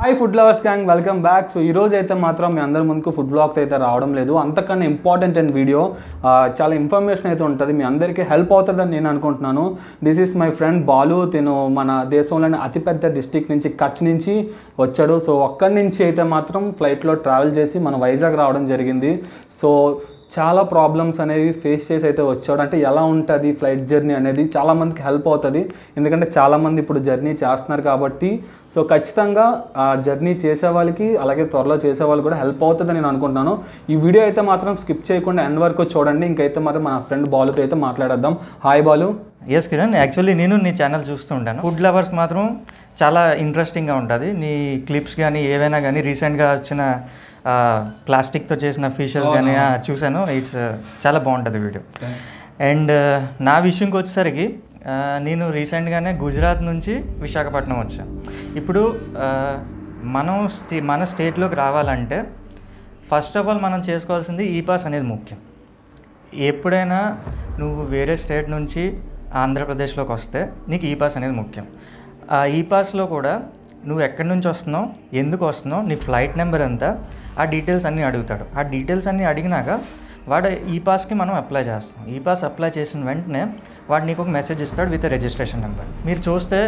Hi food lovers gang welcome back so ఈ రోజు అయితే మాత్రం మీ అందరి ముందుకు ఫుడ్ బ్లాగ్ అయితే రావడం లేదు అంతకన్నా ఇంపార్టెంట్ అండ్ వీడియో చాలా ఇన్ఫర్మేషన్ అయితే ఉంటుంది మీ అందరికీ హెల్ప్ అవుతుందని నేను అనుకుంటున్నాను this is my friend Balu తిను మన దేశంలోని అతిపెద్ద డిస్టిక్ నుంచి కచ్ నుంచి వచ్చాడు సో అక్కడి నుంచి అయితే మాత్రం ఫ్లైట్లో ట్రావెల్ చేసి మన వైజాగ్ రావడం జరిగింది సో చాలా ప్రాబ్లమ్స్ అనేవి ఫేస్ చేసి అయితే వచ్చాడు అంటే ఎలా ఉంటుంది ఫ్లైట్ జర్నీ అనేది చాలామందికి హెల్ప్ అవుతుంది ఎందుకంటే చాలామంది ఇప్పుడు జర్నీ చేస్తున్నారు కాబట్టి సో ఖచ్చితంగా ఆ జర్నీ చేసే వాళ్ళకి అలాగే త్వరలో చేసే వాళ్ళు కూడా హెల్ప్ అవుతుందని నేను అనుకుంటున్నాను ఈ వీడియో అయితే మాత్రం స్కిప్ చేయకుండా ఎండ్ వరకు చూడండి ఇంకైతే మరి మన ఫ్రెండ్ బాలుతో అయితే మాట్లాడేద్దాం hi Balu yes Kiran actually నేను నీ ఛానల్ చూస్తూ ఉంటాను ఫుడ్ లవర్స్ మాత్రం చాలా ఇంట్రెస్టింగ్గా ఉంటుంది నీ క్లిప్స్ కానీ ఏవైనా కానీ రీసెంట్గా వచ్చిన ప్లాస్టిక్తో చేసిన ఫిషెస్ కానీ ఆ, చూశాను ఇట్స్ చాలా బాగుంటుంది వీడియో అండ్ నా విషయంకి వచ్చేసరికి ఆ, నేను రీసెంట్గానే గుజరాత్ నుంచి విశాఖపట్నం వచ్చాను ఇప్పుడు ఆ, మనం స్టే మన స్టేట్లోకి రావాలంటే ఫస్ట్ ఆఫ్ ఆల్ మనం చేసుకోవాల్సింది ఈ పాస్ అనేది ముఖ్యం ఎప్పుడైనా నువ్వు వేరే స్టేట్ నుంచి ఆంధ్రప్రదేశ్లోకి వస్తే నీకు ఈ పాస్ అనేది ముఖ్యం ఆ ఈ పాస్లో కూడా నువ్వు ఎక్కడి నుంచి వస్తున్నావు ఎందుకు వస్తున్నావు నీ ఫ్లైట్ నెంబర్ ఎంత ఆ డీటెయిల్స్ అన్నీ అడుగుతాడు ఆ డీటెయిల్స్ అన్నీ అడిగినాక వాడు ఈ పాస్కి మనం అప్లై చేస్తాం ఈ పాస్ అప్లై చేసిన వెంటనే వాడు నీకు ఒక మెసేజ్ ఇస్తాడు విత్ రిజిస్ట్రేషన్ నెంబర్ మీరు చూస్తే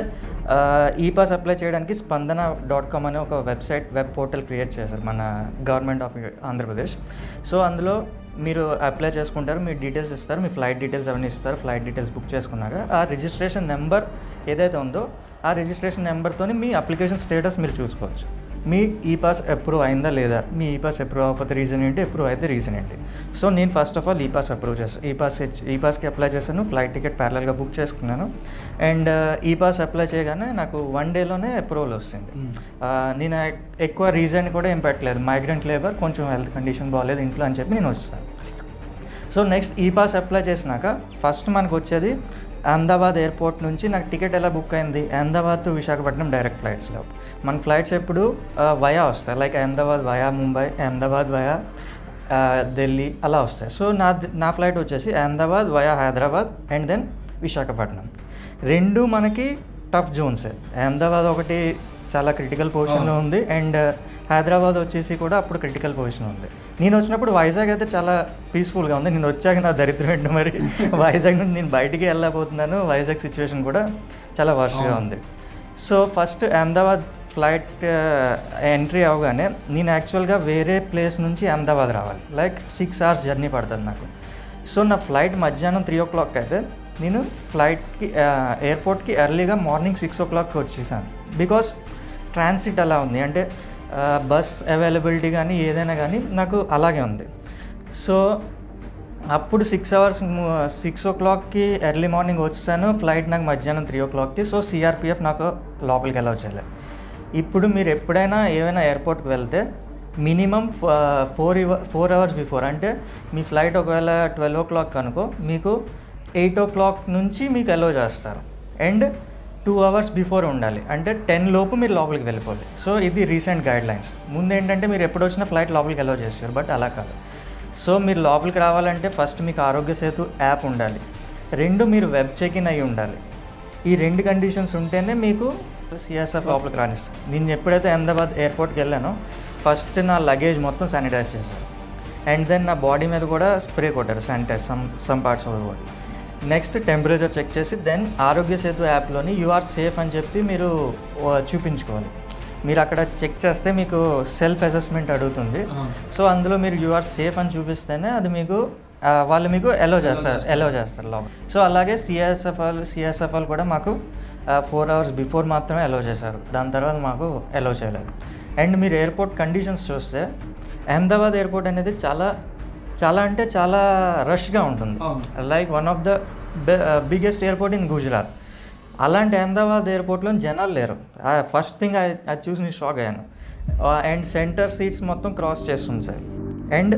ఈ పాస్ అప్లై చేయడానికి స్పందన డాట్ కామ్ అనే ఒక వెబ్సైట్ వెబ్ పోర్టల్ క్రియేట్ చేశారు మన గవర్నమెంట్ ఆఫ్ ఆంధ్రప్రదేశ్ సో అందులో మీరు అప్లై చేసుకుంటారు మీ డీటెయిల్స్ ఇస్తారు మీ ఫ్లైట్ డీటెయిల్స్ అవన్నీ ఇస్తారు ఫ్లైట్ డీటెయిల్స్ బుక్ చేసుకున్నాక ఆ రిజిస్ట్రేషన్ నెంబర్ ఏదైతే ఉందో ఆ రిజిస్ట్రేషన్ నెంబర్తో మీ అప్లికేషన్ స్టేటస్ మీరు చూసుకోవచ్చు మీ ఈ పాస్ అప్రూవ్ అయిందా లేదా మీ ఈ పాస్ అప్రూవ్ అవ్వకపోతే రీజన్ ఏంటి అప్రూవ్ అయితే రీజన్ ఏంటి సో నేను ఫస్ట్ ఆఫ్ ఆల్ ఈ పాస్ అప్రూవ్ చేస్తాను ఈ పాస్ ఈ పాస్కి అప్లై చేశాను ఫ్లైట్ టికెట్ ప్యారలల్గా బుక్ చేసుకున్నాను అండ్ ఈ పాస్ అప్లై చేయగానే నాకు వన్ డేలోనే అప్రూవల్ వస్తుంది ఆ, నేను ఎక్కువ రీజన్ కూడా ఏం పెట్టలేదు మైగ్రెంట్ లేబర్ కొంచెం హెల్త్ కండిషన్ బాగాలేదు ఇంట్లో అని చెప్పి నేను వస్తాను సో నెక్స్ట్ ఈ పాస్ అప్లై చేసినాక ఫస్ట్ మనకు వచ్చేది అహ్మదాబాద్ ఎయిర్పోర్ట్ నుంచి నాకు టికెట్ ఎలా బుక్ అయింది అహ్మదాబాద్ టు విశాఖపట్నం డైరెక్ట్ ఫ్లైట్స్లో మన ఫ్లైట్స్ ఎప్పుడు వయా వస్తాయి like Ahmedabad via Mumbai Ahmedabad via Delhi అలా వస్తాయి సో నా నా ఫ్లైట్ వచ్చేసి Ahmedabad via Hyderabad and then Visakhapatnam రెండు మనకి టఫ్ జోన్సే అహ్మదాబాద్ ఒకటి చాలా క్రిటికల్ పొజిషన్లో ఉంది అండ్ హైదరాబాద్ వచ్చేసి కూడా అప్పుడు క్రిటికల్ పొజిషన్ ఉంది నేను వచ్చినప్పుడు వైజాగ్ అయితే చాలా పీస్ఫుల్గా ఉంది నేను వచ్చాక నా దరిద్రం ఏంటో మరి వైజాగ్ నుంచి నేను బయటికి వెళ్ళకపోతున్నాను వైజాగ్ సిచ్యువేషన్ కూడా చాలా వర్స్ట్గా ఉంది so first Ahmedabad flight entry అవగానే నేను యాక్చువల్గా వేరే ప్లేస్ నుంచి అహ్మదాబాద్ రావాలి లైక్ సిక్స్ అవర్స్ జర్నీ పడుతుంది నాకు సో నా ఫ్లైట్ మధ్యాహ్నం త్రీ ఓ క్లాక్ అయితే నేను ఫ్లైట్కి ఎయిర్పోర్ట్కి ఎర్లీగా మార్నింగ్ సిక్స్ ఓ క్లాక్కి వచ్చేసాను బికాస్ ట్రాన్సిట్ అలా ఉంది అంటే బస్ అవైలబిలిటీ కానీ ఏదైనా కానీ నాకు అలాగే ఉంది సో అప్పుడు సిక్స్ అవర్స్ సిక్స్ ఓ క్లాక్కి ఎర్లీ మార్నింగ్ వచ్చాను ఫ్లైట్ నాకు మధ్యాహ్నం త్రీ ఓ క్లాక్కి సో సిఆర్పిఎఫ్ నాకు లోపలికి ఎలా వచ్చేయాలి ఇప్పుడు మీరు ఎప్పుడైనా ఏమైనా ఎయిర్పోర్ట్కి వెళ్తే minimum four four hours before అంటే మీ ఫ్లైట్ ఒకవేళ ట్వెల్వ్ ఓ క్లాక్ అనుకో మీకు ఎయిట్ ఓ క్లాక్ నుంచి మీకు అలో చేస్తారు అండ్ టూ అవర్స్ బిఫోర్ ఉండాలి అంటే టెన్ లోపు మీరు లోపలికి వెళ్ళిపోవాలి సో ఇది రీసెంట్ గైడ్ లైన్స్ ముందు ఏంటంటే మీరు ఎప్పుడు వచ్చినా ఫ్లైట్ లోపలికి అలో చేస్తారు బట్ అలా కాదు సో మీరు లోపలికి రావాలంటే ఫస్ట్ మీకు ఆరోగ్య సేతు యాప్ ఉండాలి రెండు మీరు వెబ్ చెక్ ఇన్ అయి ఉండాలి ఈ రెండు కండిషన్స్ ఉంటేనే మీకు సిఎస్ఎఫ్ లోపలికి రానిస్తాను నేను ఎప్పుడైతే అహ్మదాబాద్ ఎయిర్పోర్ట్కి వెళ్ళానో ఫస్ట్ నా లగేజ్ మొత్తం శానిటైజ్ చేశారు అండ్ దెన్ నా బాడీ మీద కూడా స్ప్రే కొట్టారు sanitise some some parts of the body next temperature check చేసి దెన్ ఆరోగ్య సేతు యాప్లోని యు ఆర్ సేఫ్ అని చెప్పి మీరు ఆ, చూపించుకోవాలి మీరు అక్కడ చెక్ చేస్తే మీకు సెల్ఫ్ అసెస్మెంట్ అడుగుతుంది సో అందులో మీరు యు ఆర్ సేఫ్ అని చూపిస్తేనే అది మీకు ఆ, వాళ్ళు మీకు ఎలో చేస్తారు ఎలో చేస్తారు లోపల సో అలాగే సిఎస్ఎఫ్ఎల్ సిఎస్ఎఫ్ఎల్ కూడా మాకు ఫోర్ అవర్స్ బిఫోర్ మాత్రమే ఎలో చేశారు దాని తర్వాత మాకు ఎలో చేయలేదు అండ్ మీరు ఎయిర్పోర్ట్ కండిషన్స్ చూస్తే అహ్మదాబాద్ ఎయిర్పోర్ట్ అనేది చాలా చాలా అంటే చాలా రష్గా ఉంటుంది అవును. Like one of the biggest airport in Gujarat అలాంటి అహ్మదాబాద్ ఎయిర్పోర్ట్లో జనాలు లేరు ఫస్ట్ థింగ్ అది చూసి నేను షాక్ అయ్యాను అండ్ సెంటర్ సీట్స్ మొత్తం క్రాస్ చేస్తుంది sir and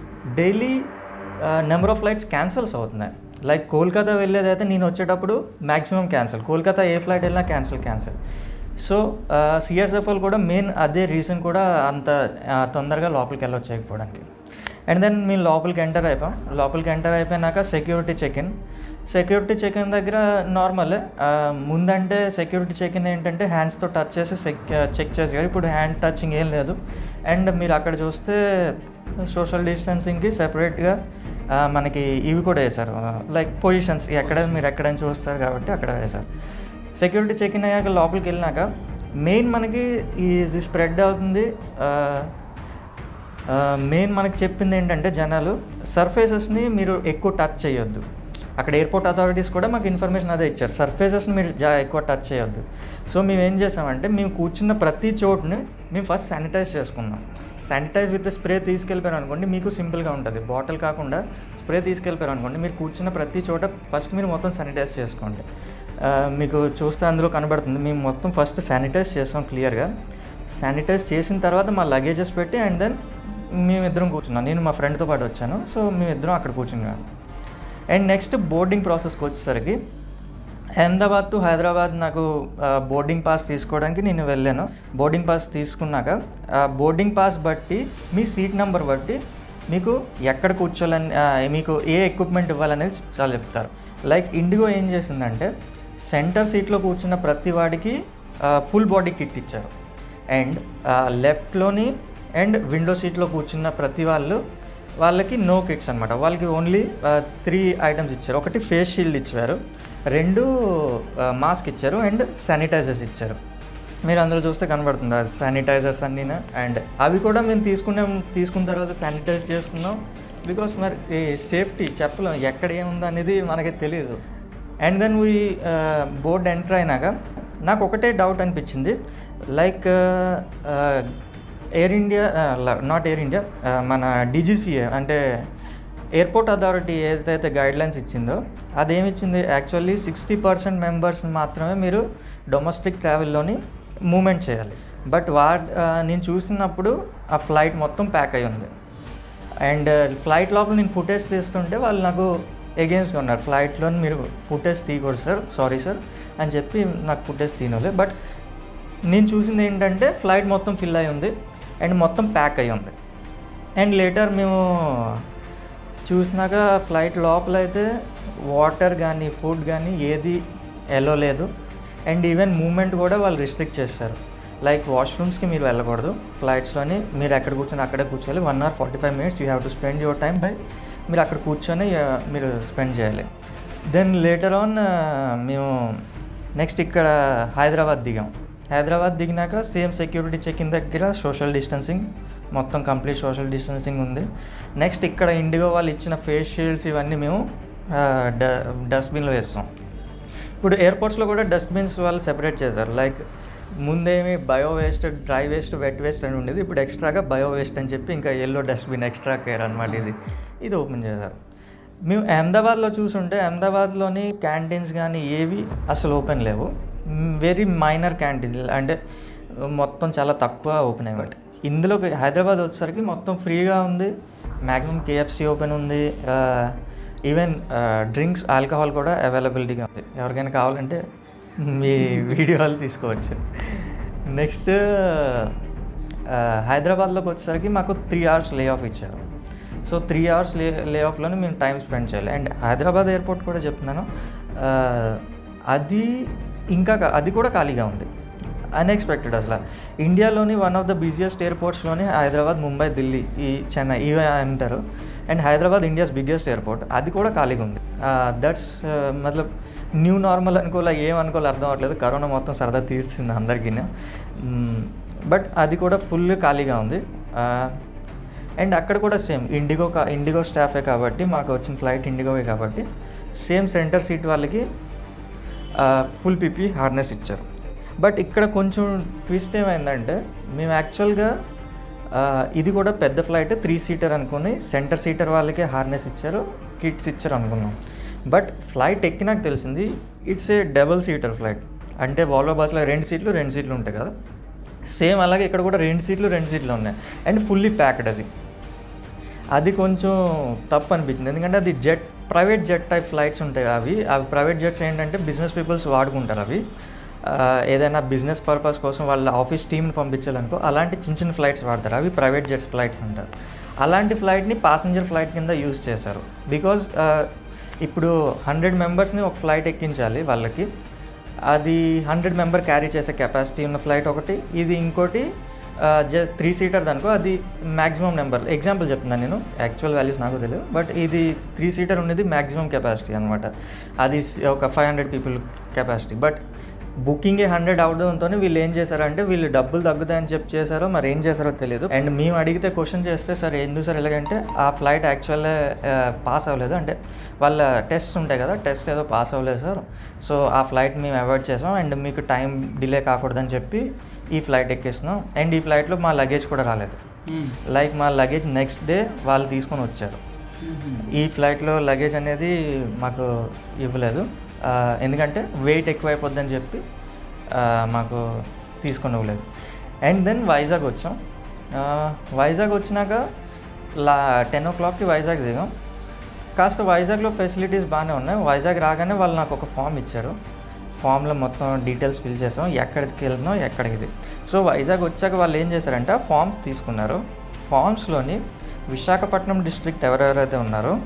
daily number of flights cancels అవుతున్నాయి లైక్ కోల్కతా వెళ్ళేది అయితే నేను వచ్చేటప్పుడు మ్యాక్సిమం క్యాన్సిల్ కోల్కతా ఏ ఫ్లైట్ వెళ్ళినా క్యాన్సిల్ క్యాన్సిల్ సో సిఎస్ఎఫ్ఎల్ కూడా మెయిన్ అదే రీజన్ కూడా అంత ఆ, తొందరగా లోపలికి వెళ్ళొచ్చేయకపోవడానికి అండ్ దెన్ మేము లోపలికి ఎంటర్ అయిపోయాం లోపలికి ఎంటర్ అయిపోయినాక security check in security check in దగ్గర నార్మల్ ముందంటే సెక్యూరిటీ చెక్ ఇన్ ఏంటంటే హ్యాండ్స్తో టచ్ చేసి చెక్ చెక్ చేసేవారు ఇప్పుడు హ్యాండ్ టచింగ్ ఏం లేదు అండ్ మీరు అక్కడ చూస్తే సోషల్ డిస్టెన్సింగ్కి సెపరేట్గా మనకి ఇవి కూడా వేశారు లైక్ పొజిషన్స్ ఎక్కడ మీరు ఎక్కడైనా చూస్తారు కాబట్టి అక్కడ వేశారు సెక్యూరిటీ చెక్ ఇన్ అయ్యాక లోపలికి వెళ్ళినాక మెయిన్ మనకి ఇది స్ప్రెడ్ అవుతుంది మెయిన్ మనకి చెప్పింది ఏంటంటే జనాలు సర్ఫేసెస్ని మీరు ఎక్కువ టచ్ చేయొద్దు అక్కడ ఎయిర్పోర్ట్ అథారిటీస్ కూడా మాకు ఇన్ఫర్మేషన్ అదే ఇచ్చారు సర్ఫేసెస్ని మీరు జా ఎక్కువ టచ్ చేయొద్దు సో మేము ఏం చేసామంటే మేము కూర్చున్న ప్రతి చోటుని మేము ఫస్ట్ శానిటైజ్ చేసుకున్నాం శానిటైజ్ విత్ స్ప్రే తీసుకెళ్ళిపోయారు అనుకోండి మీకు సింపుల్గా ఉంటుంది బాటిల్ కాకుండా స్ప్రే తీసుకెళ్ళిపోయారు అనుకోండి మీరు కూర్చున్న ప్రతి చోట ఫస్ట్ మీరు మొత్తం శానిటైజ్ చేసుకోండి ఆ, మీకు చూస్తే అందులో కనబడుతుంది మేము మొత్తం ఫస్ట్ శానిటైజ్ చేసాం క్లియర్గా శానిటైజ్ చేసిన తర్వాత మా లగేజెస్ పెట్టి అండ్ దెన్ మేమిద్దరం కూర్చున్నాం నేను మా ఫ్రెండ్తో పాటు వచ్చాను సో మేమిద్దరం అక్కడ కూర్చున్నాం అండ్ నెక్స్ట్ బోర్డింగ్ ప్రాసెస్కి వచ్చేసరికి అహ్మదాబాద్ టు హైదరాబాద్ నాకు ఆ, బోర్డింగ్ పాస్ తీసుకోవడానికి నేను వెళ్ళాను బోర్డింగ్ పాస్ తీసుకున్నాక ఆ బోర్డింగ్ పాస్ బట్టి మీ సీట్ నెంబర్ బట్టి మీకు ఎక్కడ కూర్చోవాలని ఆ, మీకు ఏ ఎక్విప్మెంట్ ఇవ్వాలనేది చాలా చెప్తారు లైక్ ఇండిగో ఏం చేసిందంటే సెంటర్ సీట్లో కూర్చున్న ప్రతి వాడికి ఫుల్ బాడీ కిట్ ఇచ్చారు అండ్ లెఫ్ట్లోని అండ్ విండో సీట్లో కూర్చున్న ప్రతి వాళ్ళు వాళ్ళకి నో కిట్స్ అనమాట వాళ్ళకి ఓన్లీ త్రీ ఐటమ్స్ ఇచ్చారు ఒకటి ఫేస్ షీల్డ్ ఇచ్చారు రెండు మాస్క్ ఇచ్చారు అండ్ శానిటైజర్స్ ఇచ్చారు మీరు అందులో చూస్తే కనబడుతుంది ఆ శానిటైజర్స్ అన్నీ అండ్ అవి కూడా మేము తీసుకున్నాం తీసుకున్న తర్వాత శానిటైజ్ చేసుకున్నాం బికాస్ మరి ఈ సేఫ్టీ చెప్పలేం ఎక్కడ ఏముందో అనేది మనకి తెలియదు and then we board enter అయినాక నాకు ఒకటే డౌట్ అనిపించింది like Air India not Air India మన డీజీసీఏ అంటే ఎయిర్పోర్ట్ అథారిటీ ఏదైతే గైడ్ లైన్స్ ఇచ్చిందో అదేమిచ్చింది యాక్చువల్లీ సిక్స్టీ పర్సెంట్ మెంబర్స్ మాత్రమే మీరు డొమెస్టిక్ ట్రావెల్లోని మూమెంట్ చేయాలి బట్ వా ఆ, నేను చూసినప్పుడు ఆ ఫ్లైట్ మొత్తం ప్యాక్ అయి ఉంది అండ్ ఫ్లైట్ లోపల నేను ఫుటేజ్ తీస్తుంటే వాళ్ళు నాకు ఎగెన్స్ట్గా ఉన్నారు ఫ్లైట్లో మీరు ఫుటేజ్ తీయకూడదు సార్ సారీ సార్ అని చెప్పి నాకు ఫుటేజ్ తీయనులే బట్ నేను చూసింది ఏంటంటే ఫ్లైట్ మొత్తం ఫిల్ అయి ఉంది అండ్ మొత్తం ప్యాక్ అయి ఉంది అండ్ లేటర్ మేము చూసినాక ఫ్లైట్ లోపల అయితే వాటర్ కానీ ఫుడ్ కానీ ఏది ఎలో లేదు అండ్ ఈవెన్ మూమెంట్ కూడా వాళ్ళు రిస్ట్రిక్ట్ చేస్తారు లైక్ వాష్రూమ్స్కి మీరు వెళ్ళకూడదు ఫ్లైట్స్లోని మీరు ఎక్కడ కూర్చొని అక్కడే కూర్చోవాలి one hour forty five minutes you have to spend your time by మీరు అక్కడ కూర్చొని ఆ, మీరు స్పెండ్ చేయాలి దెన్ లేటర్ ఆన్ మేము నెక్స్ట్ ఇక్కడ హైదరాబాద్ దిగాం హైదరాబాద్ దిగినాక సేమ్ సెక్యూరిటీ చెక్ ఇన్ దగ్గర సోషల్ డిస్టెన్సింగ్ మొత్తం కంప్లీట్ సోషల్ డిస్టెన్సింగ్ ఉంది నెక్స్ట్ ఇక్కడ ఇండిగో వాళ్ళు ఇచ్చిన ఫేస్ షీల్డ్స్ ఇవన్నీ మేము ఆ, డ డస్ట్బిన్లో వేస్తాం ఇప్పుడు ఎయిర్పోర్ట్స్లో కూడా డస్ట్బిన్స్ వాళ్ళు సెపరేట్ చేశారు లైక్ ముందేమి bio waste dry waste wet waste అని ఉండేది ఇప్పుడు ఎక్స్ట్రాగా బయో వేస్ట్ అని చెప్పి ఇంకా ఎల్లో డస్ట్బిన్ ఎక్స్ట్రా కేర్ అనమాట ఇది ఇది ఓపెన్ చేశారు మేము అహ్మదాబాద్లో చూసుంటే అహ్మదాబాద్లోని క్యాంటీన్స్ కానీ ఏవి అసలు ఓపెన్ లేవు వెరీ మైనర్ క్యాంటీన్ అంటే మొత్తం చాలా తక్కువ ఓపెన్ అయ్యాయి ఇందులో హైదరాబాద్ వచ్చేసరికి మొత్తం ఫ్రీగా ఉంది మ్యాక్సిమం కేఎఫ్సి ఓపెన్ ఉంది ఈవెన్ డ్రింక్స్ ఆల్కహాల్ కూడా అవైలబిలిటీగా ఉంది ఎవరికైనా కావాలంటే మీ వీడియోలు తీసుకోవచ్చు నెక్స్ట్ హైదరాబాద్లోకి వచ్చేసరికి మాకు త్రీ అవర్స్ లే ఆఫ్ ఇచ్చారు so three hours lay lay ఆఫ్లోనే మేము టైం స్పెండ్ చేయాలి అండ్ హైదరాబాద్ ఎయిర్పోర్ట్ కూడా చెప్తున్నాను ఆ, అది ఇంకా కా- అది కూడా ఖాళీగా ఉంది అన్ఎక్స్పెక్టెడ్ అసలు ఇండియాలోని వన్ ఆఫ్ ద బిజియెస్ట్ ఎయిర్పోర్ట్స్లోని హైదరాబాద్ ముంబై ఢిల్లీ ఈ చెన్నై ఇవే అంటారు and Hyderabad India's biggest airport అది కూడా ఖాళీగా ఉంది దట్స్ మతలబ్ న్యూ నార్మల్ అనుకోలే ఏం అనుకోలే అర్థం అవ్వట్లేదు కరోనా మొత్తం సరదా తీర్చింది అందరికీ బట్ అది కూడా ఫుల్ ఖాళీగా ఉంది అండ్ అక్కడ కూడా సేమ్ ఇండిగో కా ఇండిగో స్టాఫే కాబట్టి మాకు వచ్చిన ఫ్లైట్ ఇండిగోవే కాబట్టి సేమ్ సెంటర్ సీట్ వాళ్ళకి ఫుల్ పీపీ హార్నెస్ ఇచ్చారు బట్ ఇక్కడ కొంచెం ట్విస్ట్ ఏమైందంటే మేము యాక్చువల్గా ఆ, ఇది కూడా పెద్ద ఫ్లైట్ త్రీ సీటర్ అనుకుని సెంటర్ సీటర్ వాళ్ళకే హార్నెస్ ఇచ్చారు కిట్స్ ఇచ్చారు అనుకున్నాం బట్ ఫ్లైట్ ఎక్కినాక తెలిసింది it's a double seater flight అంటే వాల్వో బస్లో రెండు సీట్లు రెండు సీట్లు ఉంటాయి కదా సేమ్ అలాగే ఇక్కడ కూడా రెండు సీట్లు రెండు సీట్లు ఉన్నాయి అండ్ ఫుల్లీ ప్యాక్డ్ అది అది కొంచెం తప్పు అనిపించింది ఎందుకంటే అది jet private jet type flights ఉంటాయి అవి అవి ప్రైవేట్ జెట్స్ ఏంటంటే బిజినెస్ పీపుల్స్ వాడుకుంటారు అవి ఆ, ఏదైనా బిజినెస్ పర్పస్ కోసం వాళ్ళ ఆఫీస్ టీమ్ని పంపించాలనుకో అలాంటి చిన్న చిన్న ఫ్లైట్స్ వాడతారు అవి ప్రైవేట్ జెట్స్ ఫ్లైట్స్ అంటారు అలాంటి ఫ్లైట్ని ప్యాసింజర్ ఫ్లైట్ కింద యూజ్ చేశారు బికాజ్ ఇప్పుడు హండ్రెడ్ మెంబర్స్ని ఒక ఫ్లైట్ ఎక్కించాలి వాళ్ళకి అది హండ్రెడ్ మెంబర్ క్యారీ చేసే కెపాసిటీ ఉన్న ఫ్లైట్ ఒకటి ఇది ఇంకోటి జస్ట్ త్రీ సీటర్ దానికో అది మ్యాక్సిమం నెంబర్ ఎగ్జాంపుల్ చెప్తున్నాను నేను యాక్చువల్ వాల్యూస్ నాకు తెలియదు బట్ ఇది త్రీ సీటర్ ఉన్నది మ్యాక్సిమం కెపాసిటీ అనమాట అది స్- ఒక five hundred people capacity but booking hundred అవడంతో వీళ్ళు ఏం చేశారంటే వీళ్ళు డబ్బులు తగ్గుతాయని చెప్పి చేశారో మరి ఏం చేశారో తెలియదు అండ్ మేము అడిగితే క్వశ్చన్ చేస్తే సార్ ఎందుకు సార్ ఎలాగంటే ఆ ఫ్లైట్ యాక్చువల్ పాస్ అవ్వలేదు అంటే వాళ్ళ టెస్ట్ ఉంటాయి కదా టెస్ట్ ఏదో పాస్ అవ్వలేదు సార్ సో ఆ ఫ్లైట్ మేము అవాయిడ్ చేసాం అండ్ మీకు టైం డిలే కాకూడదని చెప్పి ఈ ఫ్లైట్ ఎక్కిస్తున్నాం అండ్ ఈ ఫ్లైట్లో మా లగేజ్ కూడా రాలేదు లైక్ మా లగేజ్ నెక్స్ట్ డే వాళ్ళు తీసుకొని వచ్చారు ఈ ఫ్లైట్లో లగేజ్ అనేది మాకు ఇవ్వలేదు ఆ, ఎందుకంటే వెయిట్ ఎక్కువైపోద్దని చెప్పి ఆ, మాకు తీసుకొని ఇవ్వలేదు అండ్ దెన్ వైజాగ్ వచ్చాం ఆ, వైజాగ్ వచ్చినాక లా టెన్ ఓ క్లాక్కి వైజాగ్ దిగాం కాస్త వైజాగ్లో ఫెసిలిటీస్ బాగానే ఉన్నాయి వైజాగ్ రాగానే వాళ్ళు నాకు ఒక ఫామ్ ఇచ్చారు ఫామ్లో మొత్తం డీటెయిల్స్ ఫిల్ చేసాం ఎక్కడికి వెళ్తున్నాం ఎక్కడికి ఇది సో వైజాగ్ వచ్చాక వాళ్ళు ఏం చేశారంటే ఆ ఫామ్స్ తీసుకున్నారు ఫామ్స్లోని విశాఖపట్నం డిస్ట్రిక్ట్ ఎవరెవరైతే ఉన్నారో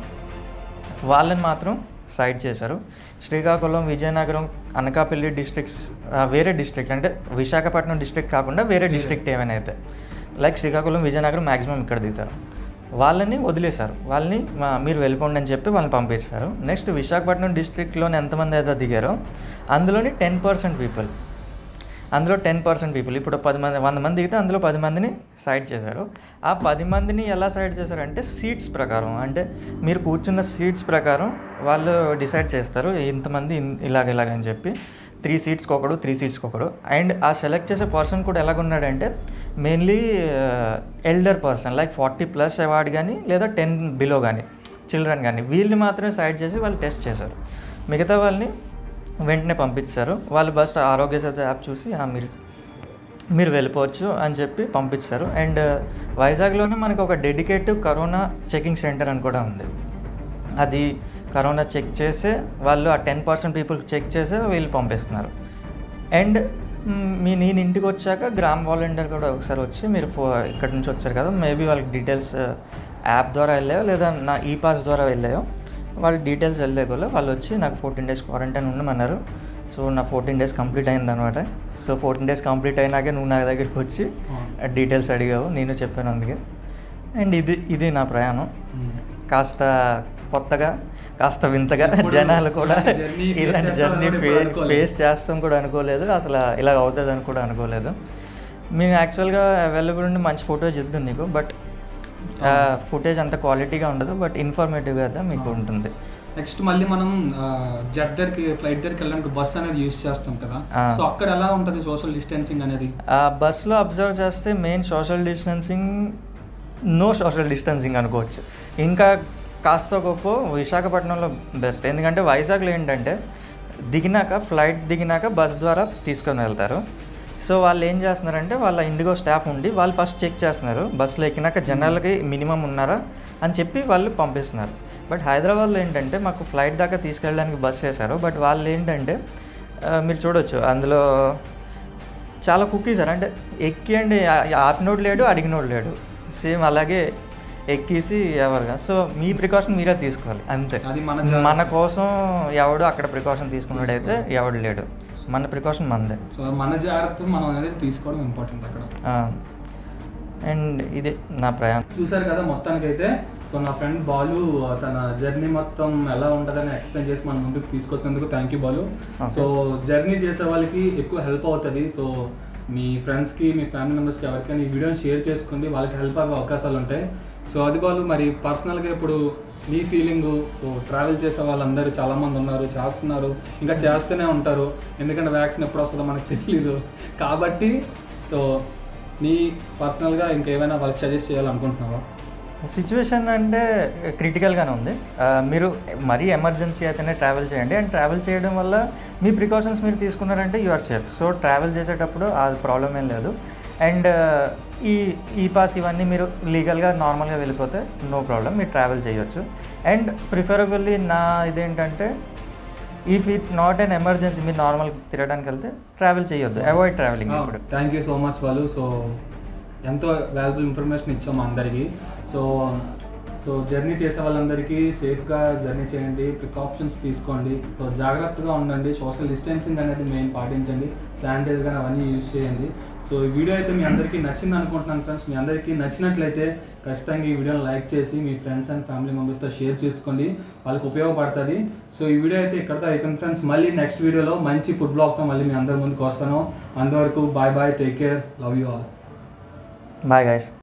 వాళ్ళని మాత్రం సైడ్ చేశారు శ్రీకాకుళం విజయనగరం అనకాపల్లి డిస్ట్రిక్ట్స్ ఆ, వేరే డిస్ట్రిక్ట్ అంటే విశాఖపట్నం డిస్ట్రిక్ట్ కాకుండా వేరే డిస్ట్రిక్ట్ ఏమైనా అయితే లైక్ శ్రీకాకుళం విజయనగరం మ్యాక్సిమం ఇక్కడ దిగుతారు వాళ్ళని వదిలేశారు వాళ్ళని మా మీరు వెళ్ళిపోండి అని చెప్పి వాళ్ళని పంపిస్తారు నెక్స్ట్ విశాఖపట్నం డిస్ట్రిక్ట్లోని ఎంతమంది అయితే దిగారో అందులోని టెన్ పర్సెంట్ పీపుల్ అందులో టెన్ పర్సెంట్ పీపుల్ ఇప్పుడు పది మంది వంద మంది దిగితే అందులో పది మందిని సైడ్ చేశారు ఆ పది మందిని ఎలా సైడ్ చేశారంటే సీట్స్ ప్రకారం అంటే మీరు కూర్చున్న సీట్స్ ప్రకారం వాళ్ళు డిసైడ్ చేస్తారు ఇంతమంది ఇన్- ఇలాగ ఇలాగ అని చెప్పి త్రీ సీట్స్కి ఒకడు త్రీ సీట్స్కి ఒకడు అండ్ ఆ సెలెక్ట్ చేసే పర్సన్ కూడా ఎలాగున్నాడంటే mainly elder person like forty plus award కానీ లేదా టెన్ బిలో కానీ చిల్డ్రన్ కానీ వీళ్ళని మాత్రమే సైడ్ చేసి వాళ్ళు టెస్ట్ చేశారు మిగతా వాళ్ళని వెంటనే పంపించారు వాళ్ళు బస్ట్ ఆరోగ్య సేతు యాప్ చూసి "ఆ, మీరు మీరు వెళ్ళిపోవచ్చు అని చెప్పి పంపించారు అండ్ వైజాగ్లోనే మనకు ఒక డెడికేటివ్ కరోనా చెకింగ్ సెంటర్ అని కూడా ఉంది అది కరోనా చెక్ చేసే వాళ్ళు ఆ టెన్ పర్సెంట్ పీపుల్ చెక్ చేసే వీళ్ళు పంపిస్తున్నారు అండ్ మ్, మీ నేను ఇంటికి వచ్చాక గ్రామ్ వాలంటీర్ కూడా ఒకసారి వచ్చి మీరు ఫో ఇక్కడ నుంచి వచ్చారు కదా మేబీ వాళ్ళకి డీటెయిల్స్ యాప్ ద్వారా వెళ్ళాయో లేదా నా ఈ పాస్ ద్వారా వెళ్ళాయో వాళ్ళ డీటెయిల్స్ వెళ్ళే కూడా వాళ్ళు వచ్చి నాకు ఫోర్టీన్ డేస్ క్వారంటైన్ ఉండమన్నారు సో నా ఫోర్టీన్ డేస్ కంప్లీట్ అయింది అనమాట సో ఫోర్టీన్ డేస్ కంప్లీట్ అయినాకే నువ్వు నా దగ్గరికి వచ్చి డీటెయిల్స్ అడిగావు నేను చెప్పాను అందుకే అండ్ ఇది ఇది నా ప్రయాణం కాస్త కొత్తగా కాస్త వింతగా ఎప్పుడు జనాలు కూడా ఇలాంటి journey face ఇలాంటి చేస్తామని జర్నీ ఎప్పుడు అనుకోలేదు. ఫేస్ చేస్తాం కూడా అనుకోలేదు అసలు ఇలా అవుతుంది అని కూడా అనుకోలేదు మేము యాక్చువల్గా అవైలబుల్ ఉండి మంచి ఫోటోస్ ఇద్దాం నీకు బట్ ఫుటేజ్ అంత క్వాలిటీగా ఉండదు బట్ ఇన్ఫర్మేటివ్గా అయితే మీకు ఉంటుంది నెక్స్ట్ మళ్ళీ మనం జెట్ దగ్గరికి ఫ్లైట్ దగ్గరికి వెళ్ళడానికి బస్ అనేది యూస్ చేస్తాం కదా ఆ. సో అక్కడ ఎలా ఉంటుంది సోషల్ డిస్టెన్సింగ్ అనేది ఆ బస్సులో అబ్జర్వ్ చేస్తే main social distancing no social distancing అనుకోవచ్చు ఇంకా కాస్త గొప్ప విశాఖపట్నంలో బెస్ట్ ఎందుకంటే వైజాగ్లో ఏంటంటే దిగినాక ఫ్లైట్ దిగినాక బస్ ద్వారా తీసుకొని వెళ్తారు సో వాళ్ళు ఏం చేస్తున్నారంటే వాళ్ళ ఇండిగో స్టాఫ్ ఉండి వాళ్ళు ఫస్ట్ చెక్ చేస్తున్నారు బస్సులో ఎక్కినాక జనాలకి మినిమం ఉన్నారా అని చెప్పి వాళ్ళు పంపిస్తున్నారు బట్ హైదరాబాద్లో ఏంటంటే మాకు ఫ్లైట్ దాకా తీసుకెళ్ళడానికి బస్ చేశారు బట్ వాళ్ళు ఏంటంటే ఆ, మీరు చూడొచ్చు అందులో చాలా కుక్కీస్ సార్ అంటే ఎక్కి అండి ఆపినోడు లేడు అడిగినోడు లేడు సేమ్ అలాగే ఎక్కేసి ఎవరుగా సో మీ ప్రికాషన్ మీరే తీసుకోవాలి అంతే అది మన జా- మన కోసం ఎవడు అక్కడ ప్రికాషన్ తీసుకున్నాడైతే ఎవడు లేడు మన ప్రికాషన్ మనదే సో మన జాగ్రత్తలు మనం అనేది తీసుకోవడం ఇంపార్టెంట్ అక్కడ అండ్ ఇది నా ప్రయాణం చూసారు కదా మొత్తానికైతే సో నా ఫ్రెండ్ బాలు తన జర్నీ మొత్తం ఎలా ఉంటుందని ఎక్స్ప్లెయిన్ చేసి మన ముందుకు తీసుకొచ్చినందుకు thank you Balu Okay. So journey చేసే వాళ్ళకి ఎక్కువ హెల్ప్ అవుతుంది సో మీ ఫ్రెండ్స్కి మీ ఫ్యామిలీ మెంబర్స్కి ఎవరికైనా ఈ వీడియోని షేర్ చేసుకోండి వాళ్ళకి హెల్ప్ అయ్యే అవకాశాలు ఉంటాయి సో అది బాలు మరి పర్సనల్గా ఇప్పుడు నీ ఫీలింగ్ సో ట్రావెల్ చేసే వాళ్ళందరూ చాలామంది ఉన్నారు చేస్తున్నారు ఇంకా చేస్తూనే ఉంటారు ఎందుకంటే వ్యాక్సిన్ ఎప్పుడు వస్తుందో మనకు తెలియదు కాబట్టి సో నీ పర్సనల్గా ఇంకేమైనా వాళ్ళకి సజెస్ట్ చేయాలనుకుంటున్నావా సిచ్యువేషన్ అంటే క్రిటికల్గానే ఉంది ఆ, మీరు మరీ ఎమర్జెన్సీ అయితేనే ట్రావెల్ చేయండి అండ్ ట్రావెల్ చేయడం వల్ల మీ ప్రికాషన్స్ మీరు తీసుకున్నారంటే you are safe so travel చేసేటప్పుడు ఆ ప్రాబ్లం ఏం లేదు అండ్ ఈ ఈ పాస్ ఇవన్నీ మీరు లీగల్గా నార్మల్గా వెళ్ళిపోతే నో ప్రాబ్లం మీరు ట్రావెల్ చేయొచ్చు అండ్ ప్రిఫరబుల్లీ నా ఇదేంటంటే if it not an emergency మీరు నార్మల్ తిరగడానికి వెళ్తే ట్రావెల్ చేయొద్దు అవాయిడ్ ట్రావెలింగ్ ఇప్పుడు thank you so much Balu so ఎంతో వాల్యుబుల్ ఇన్ఫర్మేషన్ ఇచ్చాము అందరికీ సో సో జర్నీ చేసే వాళ్ళందరికీ సేఫ్గా జర్నీ చేయండి ప్రికాషన్స్ తీసుకోండి సో జాగ్రత్తగా ఉండండి సోషల్ డిస్టెన్సింగ్ అనేది మెయిన్ పాటించండి శానిటైజర్ కానీ అవన్నీ యూజ్ చేయండి సో ఈ వీడియో అయితే మీ అందరికీ నచ్చింది అనుకుంటున్నాను ఫ్రెండ్స్ మీ అందరికీ నచ్చినట్లయితే ఖచ్చితంగా ఈ వీడియోని లైక్ చేసి మీ ఫ్రెండ్స్ అండ్ ఫ్యామిలీ మెంబర్స్తో షేర్ చేసుకోండి వాళ్ళకి ఉపయోగపడుతుంది సో ఈ వీడియో అయితే ఇక్కడితో అయిపోయింది ఫ్రెండ్స్ మళ్ళీ నెక్స్ట్ వీడియోలో మంచి ఫుడ్ బ్లాగ్తో మళ్ళీ మీ అందరి ముందుకు వస్తాను అంతవరకు bye bye take care love you all bye guys